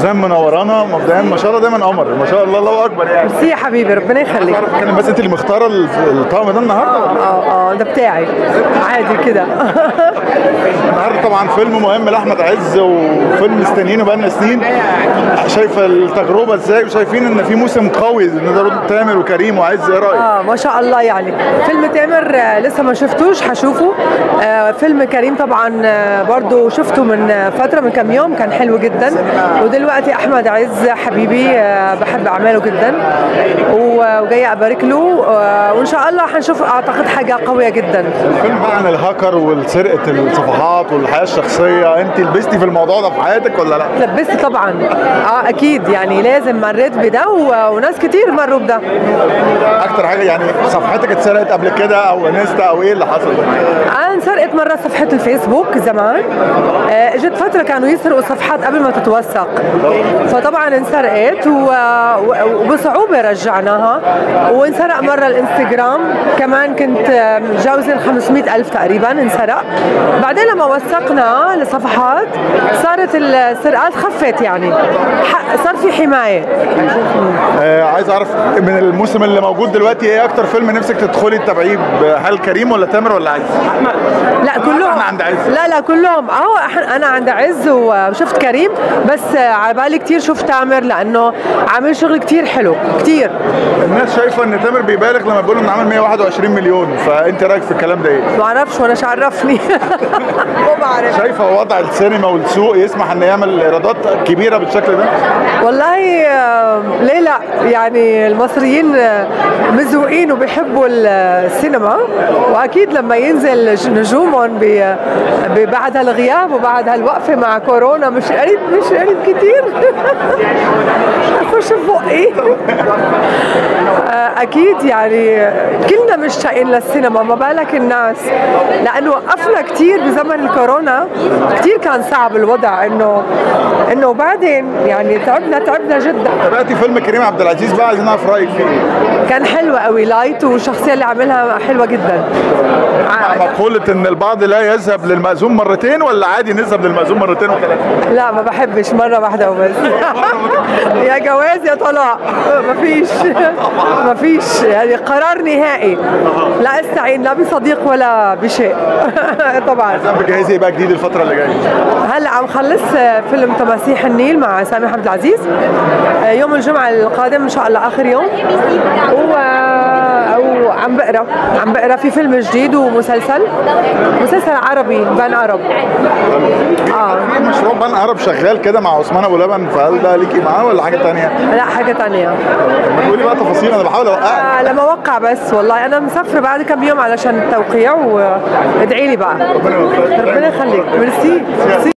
سوزان منورانا مبدئيا ما شاء الله دايما قمر ما شاء الله الله اكبر يعني ميرسي يا حبيبي ربنا يخليك كان بس انت اللي مختاره الطقم ده النهارده اه اه ده بتاعي عادي كده النهارده طبعا فيلم مهم لاحمد عز وفيلم مستنيينه بقالنا سنين شايفه التجربه ازاي وشايفين ان في موسم قوي ان ده تامر وكريم وعز ايه رايك؟ اه ما شاء الله يعني فيلم تامر آه، لسه ما شفتوش هشوفه آه فيلم كريم طبعا آه برضو شفته من آه، فتره من كام يوم كان حلو جدا ودلوقتي احمد عز حبيبي آه بحب اعماله جدا و- وجايه ابارك له آه وان شاء الله هنشوف اعتقد حاجه قويه جدا فيلم بقى عن الهاكر وسرقه الصفحات والحياه الشخصيه انت لبستي في الموضوع ده في حياتك ولا لا؟ لبست طبعا اه اكيد يعني لازم مريت بده و- وناس كتير مروا بده اكتر حاجه يعني صفحتك اتسرقت قبل كده او انستا او ايه اللي حصل؟ انا انسرقت مره صفحه الفيسبوك زمان آه، اجت فتره كانوا يسرقوا الصفحات قبل ما تتوثق فطبعا انسرقت و... و- وبصعوبه رجعناها وانسرق مره الانستغرام كمان كنت آه، متجاوزه ال 500 الف تقريبا انسرق بعدين لما وثقنا الصفحات صارت السرقات خفت يعني ح- صار في حمايه آه عايز اعرف من الموسم اللي موجود دلوقتي ايه اكتر فيلم نفسك تدخلي تتابعيه هل كريم ولا تامر ولا عز؟ لا كلهم احنا عند عز. لا لا كلهم اه إحنا- انا عند عز وشفت كريم بس على بالي كثير شفت تامر لانه عامل شغل كثير حلو كثير الناس شايفه ان تامر بيبالغ لما بيقول انه عامل 121 مليون فانت رايك في الكلام ده ايه؟ ما اعرفش وانا ايش عرفني ما بعرف شايفه وضع السينما والسوق يسمح ان يعمل ايرادات كبيره بالشكل ده؟ والله آه، ليه لا يعني المصريين آه، مذوقين وبيحبوا السينما واكيد لما ينزل ج- نجومهم ب- ب- بعد هالغياب وبعد هالوقفه مع كورونا مش قريب مش قريب كتير اخش ببقي آه، اكيد يعني كلنا مشتاقين للسينما ما بالك الناس لانه وقفنا كتير بزمن الكورونا كتير كان صعب الوضع انه انه بعدين يعني تعبنا تعبنا جدا تابعتي فيلم كريم عبد العزيز بقى عايزين نعرف رايك فيه كان حلو قوي لايت والشخصيه اللي عاملها حلوه جدا ع- مقولة ان البعض لا يذهب للمأذون مرتين ولا عادي نذهب للمأذون مرتين وثلاثة؟ لا ما بحبش مره واحده وبس يا جواز يا طلاق ما فيش ما فيش يعني قرار نهائي لا استعين لا بصديق ولا بشيء طبعا بتجهزي ايه بقى جديد الفترة اللي جاية؟ هلا عم خلص فيلم تماسيح النيل مع سامي عبد العزيز يوم الجمعه القادم ان شاء الله اخر يوم و وعم بقرا عم بقرا في فيلم جديد ومسلسل مسلسل عربي بان عرب اه في مشروع بان عرب شغال كده مع عثمان ابو لبن فهل ده ليكي معاه ولا حاجة تانية؟ لا حاجه تانية ما تقولي بقى تفاصيل انا بحاول اوقعك آه لما اوقع بس والله انا مسافره بعد كم يوم علشان التوقيع وادعي لي بقى ربنا يوفقك. ربنا يخليك ميرسي ميرسي